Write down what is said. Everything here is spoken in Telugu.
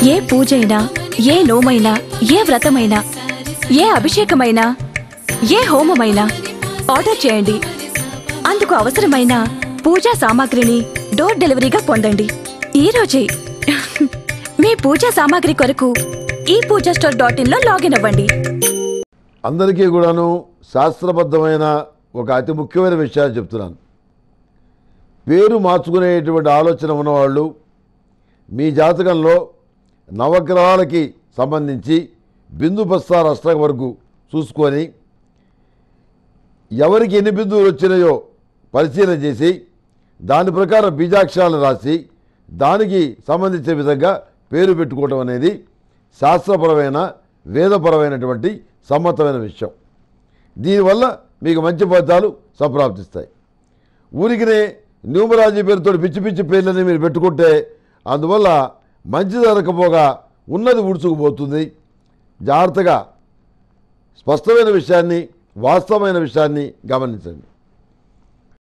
ఏ పూజైనా ఏ నోమైనా ఏ వ్రతమైనా ఏ అభిషేకమైనా ఏ హోమమైనా ఆర్డర్ చేయండి అందుకు అవసరమైన పూజా సామాగ్రిని డోర్ డెలివరీగా పొందండి ఈ రోజే మీ పూజా సామాగ్రి కొరకు ఈ పూజా స్టోర్ డాట్ ఇన్ లో లాగిన్ అవ్వండి అందరికీ కూడాను శాస్త్రబద్ధమైన ఒక అతి ముఖ్యమైన విషయాలు చెప్తున్నాను పేరు మార్చుకునేటువంటి ఆలోచన ఉన్నవాళ్ళు మీ జాతకంలో నవగ్రహాలకి సంబంధించి బిందు బస్తార అష్టం వరకు చూసుకొని ఎవరికి ఎన్ని బిందువులు వచ్చినాయో పరిశీలన చేసి దాని ప్రకారం బీజాక్షరాలు రాసి దానికి సంబంధించే విధంగా పేరు పెట్టుకోవడం అనేది శాస్త్రపరమైన వేదపరమైనటువంటి సమ్మతమైన విషయం దీనివల్ల మీకు మంచి ఫలితాలు సంప్రాప్తిస్తాయి ఊరికినే న్యూమరాజీ పేరుతో పిచ్చి పిచ్చి పేర్లని మీరు పెట్టుకుంటే అందువల్ల మంచి జరగకపోగా ఉన్నది ఉడుచుకుపోతుంది జాగ్రత్తగా స్పష్టమైన విషయాన్ని వాస్తవమైన విషయాన్ని గమనించండి